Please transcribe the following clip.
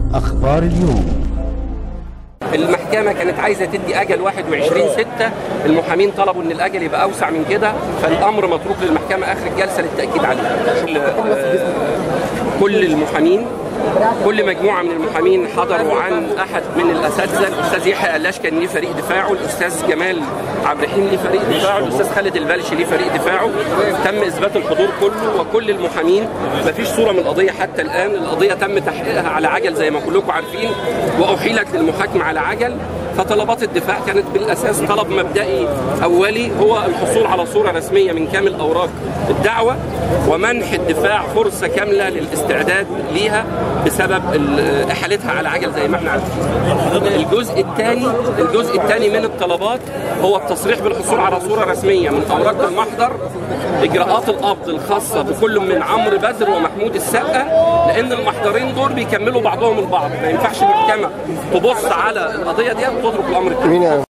أخبار اليوم المحكمة كانت عايزة تدي أجل 21 6 المحامين طلبوا إن الأجل يبقى أوسع من كده فالأمر متروك للمحكمة آخر الجلسة للتأكيد عليه كل, آه، كل المحامين كل مجموعة من المحامين حضروا عن أحد من الأساتذة الأستاذ يحيى قلاش كان ليه فريق دفاعه الأستاذ جمال عبد الرحيم ليه فريق دفاعه الأستاذ خالد البلشي ليه فريق دفاعه تم إثبات الحضور كله وكل المحامين مفيش صورة من القضية حتى الآن القضية تم تحقيقها على عجل زي ما كلكم عارفين وأحيلت للمحاكمة على عجل فطلبات الدفاع كانت بالاساس طلب مبدئي اولي هو الحصول على صوره رسميه من كامل اوراق الدعوه ومنح الدفاع فرصه كامله للاستعداد ليها بسبب ال- احالتها على عجل زي ما احنا عارفين. الجزء الثاني الجزء الثاني من الطلبات هو التصريح بالحصول على صوره رسميه من اوراق المحضر اجراءات القبض الخاصه بكل من عمرو بدر ومحمود السقا لان المحضرين دول بيكملوا بعضهم البعض ما ينفعش المحكمه تبص على القضيه دي وتترك الامر التاني